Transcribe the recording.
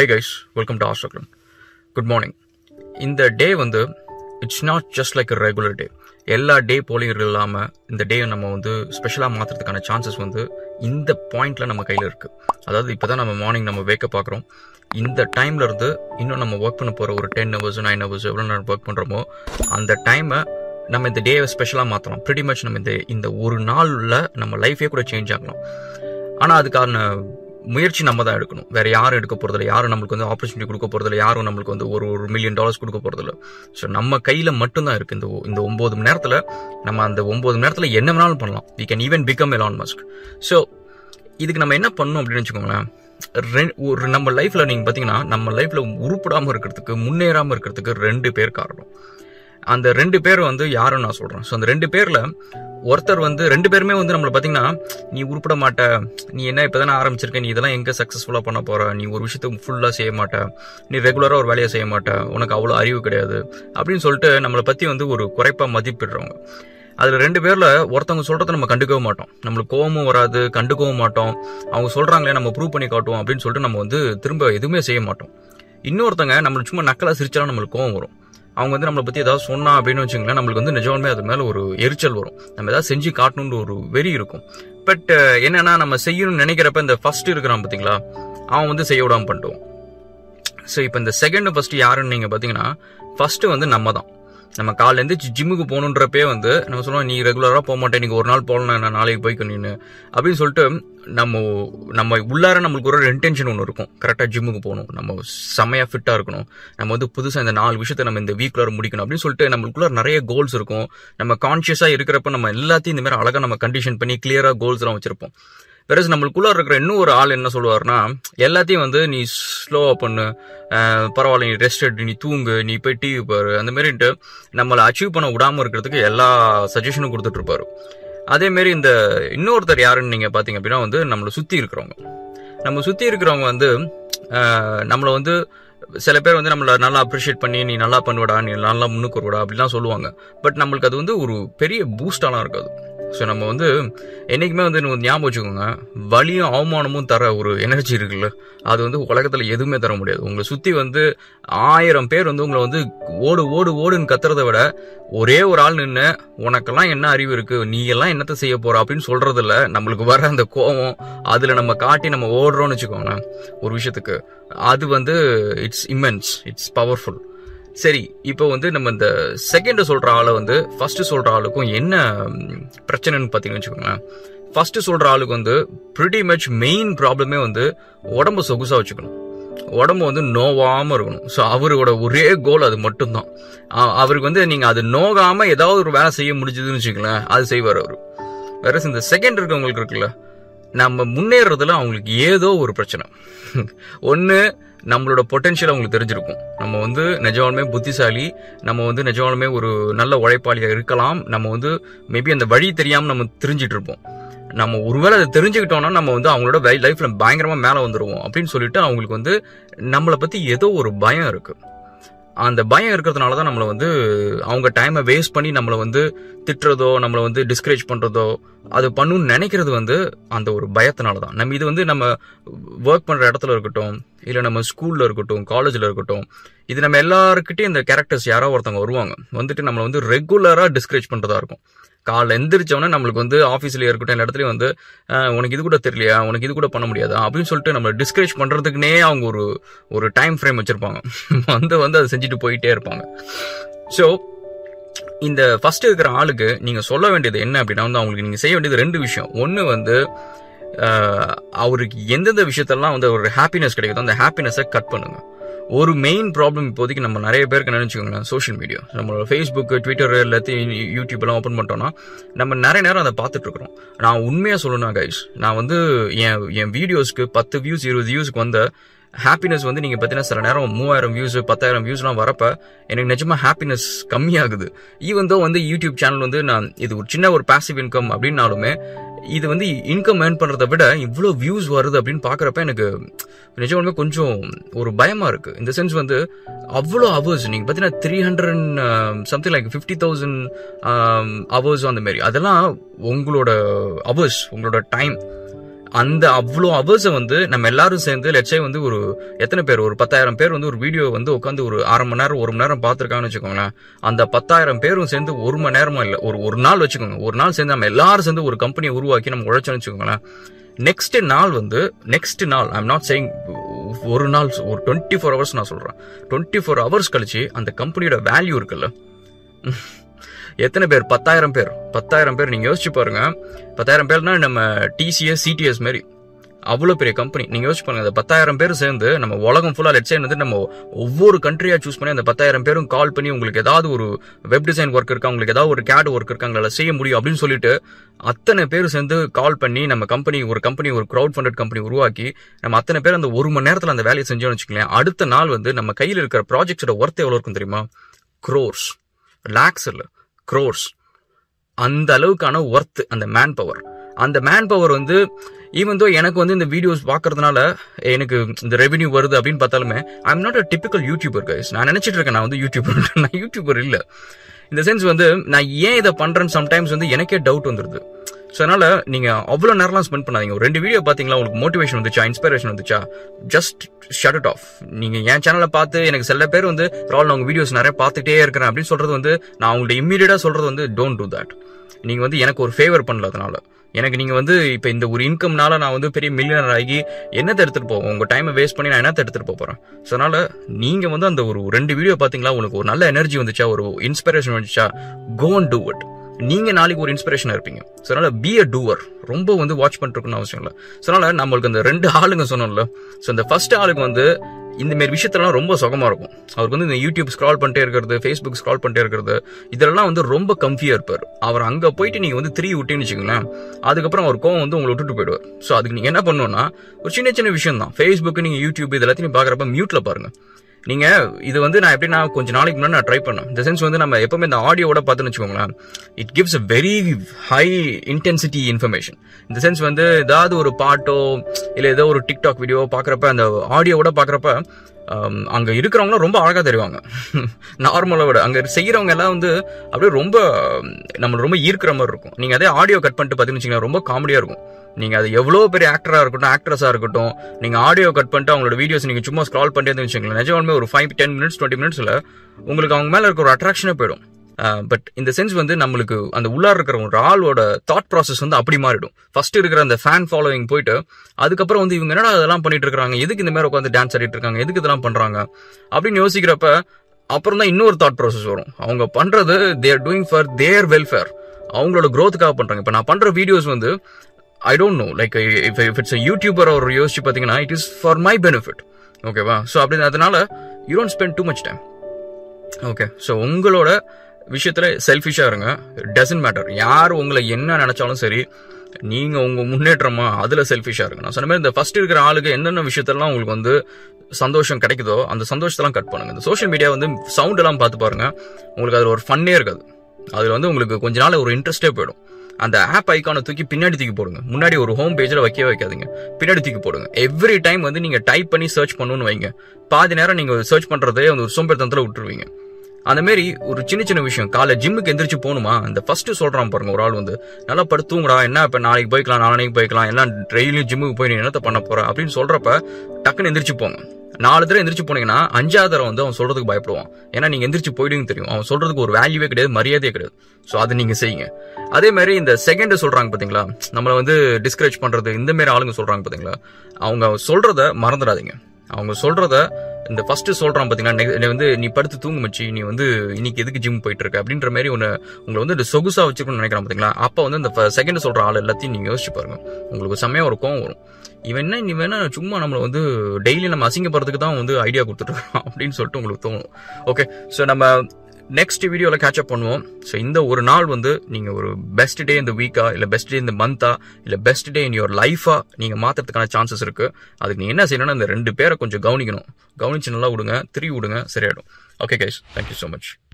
hey guys welcome to Astraclan good morning இந்த day வந்து it's not just like a regular day எல்லா day போலையும் இல்லாமல் இந்த டே நம்ம வந்து ஸ்பெஷலாக மாற்றுறதுக்கான சான்சஸ் வந்து இந்த பாயிண்ட்ல நம்ம கையில் இருக்குது அதாவது இப்போ தான் நம்ம மார்னிங் நம்ம வேக்க பார்க்குறோம் இந்த டைம்ல இருந்து இன்னும் நம்ம ஒர்க் பண்ண போகிற ஒரு டென் ஹவர்ஸ் நைன் ஹவர்ஸ் எவ்வளோ நேரம் ஒர்க் பண்ணுறோமோ அந்த டைமை நம்ம இந்த டேவை ஸ்பெஷலாக மாற்றலாம் ப்ரிட்டி மச் நம்ம இந்த இந்த ஒரு நாளில் நம்ம லைஃபே கூட சேஞ்ச் ஆகலாம் ஆனால் அதுக்கான முயற்சி நம்ம தான் எடுக்கணும் வேற யாரும் எடுக்க போறதில்ல யாரும் நம்மளுக்கு வந்து ஆப்பர்ச்சுனிட்டி கொடுக்க போறதில்ல யாரும் நம்மளுக்கு வந்து ஒரு ஒரு மில்லியன் டாலர்ஸ் கொடுக்க போறதில்ல ஸோ நம்ம கையில மட்டும்தான் இருக்கு இந்த ஒ- இந்த ஒன்பது மணி நேரத்துல நம்ம அந்த ஒன்பது மணி நேரத்துல என்ன வேணாலும் பண்ணலாம் we can even become Elon Musk so இதுக்கு நம்ம என்ன பண்ணணும் அப்படின்னு வச்சுக்கோங்களேன் ரெ- ஒரு நம்ம லைஃப்ல நீங்க பாத்தீங்கன்னா நம்ம லைஃப்ல உருப்படாம இருக்கிறதுக்கு முன்னேறாம இருக்கிறதுக்கு ரெண்டு பேர் காரணம் அந்த ரெண்டு பேர் வந்து யாருன்னு நான் சொல்றேன் ஸோ அந்த ரெண்டு பேர்ல ஒருத்தர் வந்து ரெண்டு பேருமே வந்து நம்மள பாத்தீங்கன்னா நீ உருப்பட மாட்ட நீ என்ன இப்பதானே ஆரம்பிச்சிருக்க நீ இதெல்லாம் எங்க சக்சஸ்ஃபுல்லா பண்ண போற நீ ஒரு விஷயத்த ஃபுல்லா செய்ய மாட்ட நீ ரெகுலரா ஒரு வேலையை செய்ய மாட்ட உனக்கு அவ்வளவு அறிவு கிடையாது அப்படின்னு சொல்லிட்டு நம்மளை பத்தி வந்து ஒரு குறைப்பா மதிப்பிடுறவங்க அதுல ரெண்டு பேர்ல ஒருத்தவங்க சொல்றதை நம்ம கண்டுக்கவும் மாட்டோம் நம்மளுக்கு கோவமும் வராது கண்டுக்கவும் மாட்டோம் அவங்க சொல்றாங்களே நம்ம ப்ரூவ் பண்ணி காட்டுவோம் அப்படின்னு சொல்லிட்டு நம்ம வந்து திரும்ப எதுவுமே செய்ய மாட்டோம் இன்னொருத்தங்க நம்ம சும்மா நக்கலா சிரிச்சாலும் நம்மளுக்கு கோவம் வரும் அவங்க வந்து நம்மளை பத்தி ஏதாவது சொன்னா அப்படின்னு வச்சுங்களேன் நம்மளுக்கு வந்து நிஜமாலுமே அது மேல ஒரு எரிச்சல் வரும் நம்ம ஏதாவது செஞ்சு காட்டணும்னு ஒரு வெறி இருக்கும் பட் என்னன்னா நம்ம செய்யணும்னு நினைக்கிறப்ப இந்த ஃபர்ஸ்ட் இருக்கிறான் பாத்தீங்களா அவன் வந்து செய்ய விடாம பண்ணிட்டுவான் ஸோ இப்போ இந்த செகண்ட் ஃபர்ஸ்ட் யாருன்னு நீங்க பாத்தீங்கன்னா ஃபர்ஸ்ட் வந்து நம்ம தான் நம்ம காலைல இருந்து ஜிம்முக்கு போகணுன்றப்பே வந்து நம்ம சொல்லுவோம் நீ ரெகுலரா போக மாட்டேன் நீங்க ஒரு நாள் போகலாம் நான் நாளைக்கு போய்க்க நீனு அப்படின்னு சொல்லிட்டு நம்ம நம்ம உள்ளார நம்மளுக்கு ஒரு இன்டென்ஷன் ஒன்று இருக்கும் கரெக்டாக ஜிம்முக்கு போகணும் நம்ம செமையா ஃபிட்டா இருக்கணும் நம்ம வந்து புதுசா இந்த நாலு விஷயத்தை நம்ம இந்த வீக்ல முடிக்கணும் அப்படின்னு சொல்லிட்டு நம்மளுக்குள்ள நிறைய கோல்ஸ் இருக்கும் நம்ம கான்சியஸா இருக்கிறப்ப நம்ம எல்லாத்தையும் இந்த மாதிரி அழகா நம்ம கண்டிஷன் பண்ணி கிளியரா கோல்ஸ் எல்லாம் வச்சிருப்போம் வேற நம்மளுக்குள்ள இருக்கிற இன்னும் ஒரு ஆள் என்ன சொல்லுவாருன்னா எல்லாத்தையும் வந்து நீ ஸ்லோவா பண்ணு அஹ் பரவாயில்ல நீ ரெஸ்ட் எடு நீ தூங்கு நீ போய் டிவி பாரு அந்த மாதிரின்ட்டு நம்மளை அச்சீவ் பண்ண விடாம இருக்கிறதுக்கு எல்லா சஜஷனும் கொடுத்துட்டு இருப்பாரு அதே மாதிரி இந்த இன்னொருத்தர் யாருன்னு நீங்க பாத்தீங்க அப்படின்னா வந்து நம்மளை சுத்தி இருக்கிறவங்க நம்ம சுத்தி இருக்கிறவங்க வந்து அஹ், நம்மளை வந்து சில பேர் வந்து நம்மள நல்லா அப்ரிஷியேட் பண்ணி நீ நல்லா பண்ணுவடா நீ நல்லா முன்னுக்கு வருவடா அப்படிலாம் சொல்லுவாங்க பட் நம்மளுக்கு அது வந்து ஒரு பெரிய பூஸ்டாலாம் இருக்காது ஸோ நம்ம வந்து என்னைக்குமே வந்து நீங்க ஞாபகம் வச்சுக்கோங்க வலியும் அவமானமும் தர ஒரு எனர்ஜி இருக்குல்ல அது வந்து உலகத்துல எதுவுமே தர முடியாது உங்களை சுத்தி வந்து ஆயிரம் பேர் வந்து உங்களை வந்து ஓடு ஓடு ஓடுன்னு கத்துறதை விட ஒரே ஒரு ஆள் நின்று உனக்கெல்லாம் என்ன அறிவு இருக்கு நீ எல்லாம் என்னத்த செய்ய போற அப்படின்னு சொல்றதுல நம்மளுக்கு வர அந்த கோவம் அதுல நம்ம காட்டி நம்ம ஓடுறோம்னு வச்சுக்கோங்களேன் ஒரு விஷயத்துக்கு அது வந்து இட்ஸ் இமென்ஸ் இட்ஸ் பவர்ஃபுல் சரி இப்போ வந்து நம்ம இந்த செகண்ட் சொல்ற ஆளை வந்து ஃபர்ஸ்ட் சொல்ற ஆளுக்கும் என்ன ம், பிரச்சனைன்னு பார்த்தீங்கன்னு வச்சுக்கோங்களேன் ஃபர்ஸ்ட் சொல்ற ஆளுக்கு வந்து pretty மச் மெயின் ப்ராப்ளமே வந்து உடம்ப சொகுசா வச்சுக்கணும் உடம்பு வந்து நோவாம இருக்கணும் ஸோ அவரோட ஒரே கோல் அது மட்டும்தான் அ- அவருக்கு வந்து நீங்க அது நோகாம ஏதாவது ஒரு வேலை செய்ய முடிஞ்சதுன்னு வச்சுக்கோங்களேன் அது செய்வார் அவரு வேற இந்த செகண்ட் இருக்கவங்களுக்கு இருக்குல்ல நம்ம முன்னேறதுல அவங்களுக்கு ஏதோ ஒரு பிரச்சனை ஒன்று நம்மளோட பொட்டென்ஷியல் அவங்களுக்கு தெரிஞ்சிருக்கும் நம்ம வந்து நிஜமாலுமே புத்திசாலி நம்ம வந்து நிஜமாலுமே ஒரு நல்ல உழைப்பாளியா இருக்கலாம் நம்ம வந்து மேபி அந்த வழி தெரியாம நம்ம தெரிஞ்சிட்டு இருப்போம் நம்ம ஒருவேளை அதை தெரிஞ்சுக்கிட்டோம்னா நம்ம வந்து அவங்களோட லைஃப்ல பயங்கரமா மேல வந்துருவோம் அப்படின்னு சொல்லிட்டு அவங்களுக்கு வந்து நம்மளை பத்தி ஏதோ ஒரு பயம் இருக்கு அந்த பயம் இருக்கிறதுனால தான் நம்மளை வந்து அவங்க டைமை வேஸ்ட் பண்ணி நம்மளை வந்து திட்டுறதோ நம்மளை வந்து டிஸ்கரேஜ் பண்றதோ அது பண்ணணும்னு நினைக்கிறது வந்து அந்த ஒரு பயத்தினால தான் நம்ம இது வந்து நம்ம ஒர்க் பண்ற இடத்துல இருக்கட்டும் இல்ல நம்ம ஸ்கூல்ல இருக்கட்டும் காலேஜ்ல இருக்கட்டும் இது நம்ம எல்லாருக்கிட்டையும் இந்த கேரக்டர்ஸ் யாரோ ஒருத்தவங்க வருவாங்க வந்துட்டு நம்மளை வந்து ரெகுலரா டிஸ்கரேஜ் பண்றதா இருக்கும் காலைல எந்திரிச்சவொடனே நம்மளுக்கு வந்து ஆஃபீஸ்ல இருக்கட்டும் எல்லா இடத்துலயும் வந்து அஹ், உனக்கு இது கூட தெரியலையா உனக்கு இது கூட பண்ண முடியாதா அப்படின்னு சொல்லிட்டு நம்ம டிஸ்கரேஜ் பண்றதுக்குனே அவங்க ஒரு ஒரு டைம் ஃப்ரேம் வச்சிருப்பாங்க வந்து வந்து அதை செஞ்சுட்டு போயிட்டே இருப்பாங்க ஸோ இந்த ஃபர்ஸ்ட் இருக்கிற ஆளுக்கு நீங்க சொல்ல வேண்டியது என்ன அப்படின்னா வந்து அவங்களுக்கு நீங்க செய்ய வேண்டியது ரெண்டு விஷயம் ஒன்னு வந்து அஹ், அவருக்கு எந்தெந்த விஷயத்தெல்லாம் வந்து ஒரு ஹாப்பினஸ் கிடைக்குதோ அந்த ஹாப்பினஸை கட் பண்ணுங்க ஒரு மெயின் ப்ராப்ளம் இப்போதைக்கு நம்ம நிறைய பேருக்கு நினைச்சுக்கோங்களேன் சோஷியல் மீடியா நம்மளோட ஃபேஸ்புக் ட்விட்டர் எல்லாத்தையும் யூடியூப் எல்லாம் ஓப்பன் பண்ணிட்டோம்னா நம்ம நிறைய நேரம் அதை பார்த்துட்டு இருக்கிறோம் நான் உண்மையா சொல்லணும் கைஸ் நான் வந்து என் என் வீடியோஸ்க்கு பத்து வியூஸ் இருபது வியூஸ்க்கு வந்த ஹாப்பினஸ் வந்து நீங்க பார்த்தீங்கன்னா சில நேரம் மூவாயிரம் வியூஸ் பத்தாயிரம் வியூஸ்லாம் வரப்ப எனக்கு நிஜமா ஹாப்பினஸ் கம்மியாகுது ஈவன் தோ வந்து யூடியூப் சேனல் வந்து நான் இது ஒரு சின்ன ஒரு பாசிவ் இன்கம் அப்படின்னாலுமே இது வந்து இன்கம் ஏர்ன் பண்றதை விட இவ்வளோ வியூஸ் வருது அப்படின்னு பாக்குறப்ப எனக்கு நிஜமாலுமே கொஞ்சம் ஒரு பயமா இருக்கு இந்த சென்ஸ் வந்து அவ்வளோ ஹவர்ஸ் நீங்க பார்த்தீங்கன்னா three hundred something like fifty thousand hours அந்த மாதிரி அதெல்லாம் உங்களோட ஹவர்ஸ் உங்களோட டைம் அந்த அவ்வளோ அவர்ஸை வந்து நம்ம எல்லாரும் சேர்ந்து லட்சே வந்து ஒரு எத்தனை பேர் ஒரு பத்தாயிரம் பேர் வந்து ஒரு வீடியோ வந்து உட்காந்து ஒரு அரை மணி நேரம் ஒரு மணி நேரம் பார்த்துருக்காங்கன்னு வச்சுக்கோங்களேன் அந்த பத்தாயிரம் பேரும் சேர்ந்து ஒரு மணி நேரமா இல்லை ஒரு ஒரு நாள் வச்சுக்கோங்க ஒரு நாள் சேர்ந்து நம்ம எல்லாரும் சேர்ந்து ஒரு கம்பெனியை உருவாக்கி நம்ம உழைச்சோம்னு வச்சுக்கோங்களேன் நெக்ஸ்ட் நாள் வந்து நெக்ஸ்ட் நாள் ஐம் நாட் சேயிங் ஒரு நாள் ஒரு டுவெண்ட்டி ஃபோர் ஹவர்ஸ் நான் சொல்றேன் டுவெண்ட்டி ஃபோர் ஹவர்ஸ் கழிச்சு அந்த கம்பெனியோட வேல்யூ இருக்குல்ல எத்தனை பேர் பத்தாயிரம் பேர் பத்தாயிரம் பேர் நீங்க யோசிச்சு பாருங்க பத்தாயிரம் பேர்னா நம்ம டிசிஎஸ் சிடிஎஸ் மாதிரி அவ்வளோ பெரிய கம்பெனி நீங்க யோசிச்சு பாருங்க அந்த பத்தாயிரம் பேர் சேர்ந்து நம்ம உலகம் ஃபுல்லா லெட்ஸ் வந்து நம்ம ஒவ்வொரு கண்ட்ரியா சூஸ் பண்ணி அந்த பத்தாயிரம் பேரும் கால் பண்ணி உங்களுக்கு ஏதாவது ஒரு வெப் டிசைன் ஒர்க் இருக்கா உங்களுக்கு ஏதாவது ஒரு கேட் ஒர்க் இருக்கா உங்களால செய்ய முடியும் அப்படின்னு சொல்லிட்டு அத்தனை பேர் சேர்ந்து கால் பண்ணி நம்ம கம்பெனி ஒரு கம்பெனி ஒரு க்ரௌட் ஃபண்டட் கம்பெனி உருவாக்கி நம்ம அத்தனை பேர் அந்த ஒரு மணி நேரத்தில் அந்த வேலையை செஞ்சோம்னு வச்சுக்கலாம் அடுத்த நாள் வந்து நம்ம கையில் இருக்கிற ப்ராஜெக்ட்ஸோட ஒர்த் எவ்வளோ இருக்கும் தெரியுமா க்ரோர்ஸ் லேக்ஸ் இல்லை க்ரோர்ஸ் அந்த அளவுக்கான ஒர்த் அந்த மேன் பவர் அந்த மேன் பவர் வந்து ஈவன் தோ எனக்கு வந்து இந்த வீடியோஸ் பார்க்கறதுனால எனக்கு இந்த ரெவென்யூ வருது அப்படின்னு பார்த்தாலுமே I am not a typical YouTuber guys நான் நினைச்சிட்டு இருக்கேன் நான் வந்து யூடியூபர் நான் யூடியூபர் இல்ல இந்த சென்ஸ் வந்து நான் ஏன் இதை பண்றேன்னு சம்டைம்ஸ் வந்து எனக்கே டவுட் வந்துருது ஸோ அதனால நீங்க அவ்வளோ நேரம்லாம் ஸ்பெண்ட் பண்ணாதீங்க ஒரு ரெண்டு வீடியோ பார்த்தீங்களா உங்களுக்கு மோட்டிவேஷன் வந்துச்சா இன்ஸ்பிரேஷன் வந்துச்சா ஜஸ்ட் ஷட் இட் ஆஃப் நீங்க என் சேனலை பார்த்து எனக்கு சில பேர் வந்து ரால் நான் உங்க வீடியோஸ் நிறைய பார்த்துட்டே இருக்கிறேன் அப்படின்னு சொல்றது வந்து நான் உங்கள்ட்ட இம்மீடியட்டா சொல்றது வந்து டோன்ட் டூ தட் நீங்க வந்து எனக்கு ஒரு ஃபேவர் பண்ணல அதனால எனக்கு நீங்க வந்து இப்ப இந்த ஒரு இன்கம்னால நான் வந்து பெரிய மில்லியனர் ஆகி என்னத்தை எடுத்துட்டு போவோம் உங்க டைமை வேஸ்ட் பண்ணி நான் என்னத்தை எடுத்துட்டு போக போறேன் ஸோ அதனால நீங்க வந்து அந்த ஒரு ரெண்டு வீடியோ பாத்தீங்களா உங்களுக்கு ஒரு நல்ல எனர்ஜி வந்துச்சா ஒரு இன்ஸ்பிரேஷன் வந்துச்சா கோ அண்ட் டூ இட் நீங்க நாளைக்கு ஒரு இன்ஸ்பிரேஷனா இருப்பீங்க ஸோ அதனால பி அ டூவர் ரொம்ப வந்து வாட்ச் பண்ணிருக்கணும்னு அவசியம் இல்லை ஸோ அதனால நம்மளுக்கு அந்த ரெண்டு ஆளுங்க சொன்னோம்ல ஸோ இந்த ஃபர்ஸ்ட் ஆளுக்கு வந்து இந்த மாதிரி விஷயத்தெல்லாம் ரொம்ப சுகமா இருக்கும் அவருக்கு வந்து இந்த யூடியூப் ஸ்க்ரால் பண்ணிட்டே இருக்கிறது ஃபேஸ்புக் ஸ்க்ரால் பண்ணிட்டே இருக்கிறது இதெல்லாம் வந்து ரொம்ப கம்ஃபியா இருப்பார் அவர் அங்க போயிட்டு நீங்க வந்து த்ரீ விட்டேன்னு வச்சுக்கோங்களேன் அதுக்கப்புறம் அவர் கோவம் வந்து உங்களை விட்டுட்டு போயிடுவார் ஸோ அதுக்கு நீங்க என்ன பண்ணணும்னா ஒரு சின்ன சின்ன விஷயம் தான் ஃபேஸ்புக் நீங்க யூடியூப் இது எல்லாத்தையும் பாக்குறப்ப மியூட்ல பாருங்க நீங்க இது வந்து நான் எப்படின்னா கொஞ்ச நாளைக்கு முன்னாடி நான் ட்ரை பண்ணேன் இந்த சென்ஸ் வந்து நம்ம எப்பவுமே இந்த ஆடியோட பார்த்துன்னு வச்சுக்கோங்களேன் it gives a very high intensity information இந்த சென்ஸ் வந்து ஏதாவது ஒரு பாட்டோ இல்ல ஏதோ ஒரு டிக்டாக் வீடியோ பாக்குறப்ப அந்த ஆடியோவோட பாக்குறப்ப அங்க இருக்கிறவங்களும் ரொம்ப அழகா தெரிவாங்க நார்மலை விட அங்க செய்யறவங்க எல்லாம் வந்து அப்படியே ரொம்ப நம்மள ரொம்ப ஈர்க்கிற மாதிரி இருக்கும் நீங்க அதே ஆடியோ கட் பண்ணிட்டு பாத்தீங்கன்னு ரொம்ப காமெடியா இருக்கும் நீங்க அது எவ்வளவு பெரிய ஆக்டரா இருக்கட்டும் ஆக்ட்ரஸா இருக்கட்டும் நீங்க ஆடியோ கட் பண்ணிட்டு அவங்களோட வீடியோஸ் நீங்க சும்மா ஸ்க்ரால் பண்ணிட்டு வச்சுக்கோங்களேன் நிஜமாலுமே ஒரு ஃபைவ் டென் மினிட்ஸ் டுவெண்ட்டி மினிட்ஸ்ல உங்களுக்கு அவங்க மேல இருக்க ஒரு அட்ராக்ஷனே போயிடும் பட் இந்த சென்ஸ் வந்து நம்மளுக்கு அந்த உள்ளார இருக்கிற ஒரு ஆளோட தாட் ப்ராசஸ் வந்து அப்படி மாறிடும் ஃபர்ஸ்ட் இருக்கிற அந்த ஃபேன் ஃபாலோவிங் போயிட்டு அதுக்கப்புறம் வந்து இவங்க என்னடா அதெல்லாம் பண்ணிட்டு இருக்காங்க எதுக்கு இந்த மாதிரி உட்காந்து டான்ஸ் ஆடிட்டு இருக்காங்க எதுக்கு இதெல்லாம் பண்றாங்க அப்படின்னு யோசிக்கிறப்ப அப்புறம் தான் இன்னொரு தாட் ப்ராசஸ் வரும் அவங்க பண்றது their doing for their welfare அவங்களோட க்ரோத்துக்காக பண்றாங்க இப்போ நான் பண்ற வீடியோஸ் வந்து I don't know like if if it's YouTuber அவர் யோசிச்சு பார்த்தீங்கன்னா it is for my benefit ஓகேவா ஸோ அப்படி அதனால you don't spend too much time okay so உங்களோட விஷயத்துல செல்ஃபிஷா இருங்க டசன்ட் மேட்டர் யார் உங்களை என்ன நினைச்சாலும் சரி நீங்க உங்க முன்னேற்றமா அதுல செல்ஃபிஷா இருங்க நான் சொன்ன மாதிரி இந்த ஃபர்ஸ்ட் இருக்கிற ஆளுக்கு என்னென்ன விஷயத்தெல்லாம் உங்களுக்கு வந்து சந்தோஷம் கிடைக்குதோ அந்த சந்தோஷத்தெல்லாம் கட் பண்ணுங்க இந்த சோஷியல் மீடியா வந்து சவுண்ட் எல்லாம் பார்த்து பாருங்க உங்களுக்கு அதுல ஒரு ஃபன்னே இருக்காது அதுல வந்து உங்களுக்கு கொஞ்ச நாள் ஒரு இன்ட்ரெஸ்டே போயிடும் அந்த ஆப் ஐக்கானை தூக்கி பின்னாடி தூக்கி போடுங்க முன்னாடி ஒரு ஹோம் பேஜில் வைக்கவே வைக்காதீங்க பின்னாடி தூக்கி போடுங்க எவ்ரி டைம் வந்து நீங்க டைப் பண்ணி சர்ச் பண்ணணும்னு வைங்க பாதி நேரம் நீங்க சர்ச் பண்றதே வந்து ஒரு சோம்பேறித்தனத்தில் விட்டுருவீங்க அந்த மாதிரி ஒரு சின்ன சின்ன விஷயம் காலை ஜிம்முக்கு எந்திரிச்சு போகணுமா இந்த ஃபர்ஸ்ட் சொல்றான் பாருங்க ஒரு ஆள் வந்து நல்லா படுத்துங்கடா என்ன இப்ப நாளைக்கு போய்க்கலாம் நாளைக்கு போய்க்கலாம் எல்லாம் டெய்லியும் ஜிம்முக்கு போய் நீ என்னத்த பண்ண போற அப்படின்னு சொல்றப்ப டக்குன்னு எந்திரிச்சு போங்க நாலு தடவை எந்திரிச்சு போனீங்கன்னா அஞ்சாவது தடவை வந்து அவன் சொல்றதுக்கு பயப்படுவான் ஏன்னா நீங்க எந்திரிச்சு போயிடுங்க தெரியும் அவன் சொல்றதுக்கு ஒரு வேல்யூவே கிடையாது மரியாதையே கிடையாது ஸோ அதை நீங்க செய்யுங்க அதே மாதிரி இந்த செகண்ட் சொல்றாங்க பாத்தீங்களா நம்மள வந்து டிஸ்கரேஜ் பண்றது இந்த மாதிரி ஆளுங்க சொல்றாங்க பாத்தீங்களா அவங்க சொல்றத மறந்துடாதீங்க அவங்க சொல்றத இந்த ஃபர்ஸ்ட் சொல்றான் பாத்தீங்கன்னா நெ- நீ வந்து நீ படுத்து தூங்கு மச்சி நீ வந்து இன்னைக்கு எதுக்கு ஜிம் போயிட்டு இருக்க அப்படின்ற மாதிரி ஒன்னு உங்களை வந்து ஒரு சொகுசா வச்சுக்கணும்னு நினைக்கிறான் பாத்தீங்களா அப்ப வந்து இந்த செகண்ட் சொல்ற ஆள் எல்லாத்தையும் நீங்க யோசிச்சு பாருங்க உங்களுக்கு செம்மையா ஒரு கோவம் வரும் இவன் என்ன நீ வேணா சும்மா நம்மள வந்து டெய்லி நம்ம அசிங்கப்படுறதுக்கு தான் வந்து ஐடியா கொடுத்துட்டு இருக்கான் அப்படின்னு சொல்லிட்டு உங்களுக்கு தோணும் ஓகே ஸோ நம்ம நெக்ஸ்ட் வீடியோவில் கேட்சப் பண்ணுவோம் ஸோ இந்த ஒரு நாள் வந்து நீங்கள் ஒரு பெஸ்ட் டே இந்த வீக்கா இல்லை பெஸ்ட் டே இந்த மந்தா இல்லை பெஸ்ட் டே இன் யுவர் லைஃபா நீங்கள் மாற்றுறதுக்கான சான்சஸ் இருக்கு அதுக்கு நீ என்ன செய்யணும்னா இந்த ரெண்டு பேரை கொஞ்சம் கவனிக்கணும் கவனிச்சு நல்லா விடுங்க திரி விடுங்க சரியாயிடும் okay guys thank you so much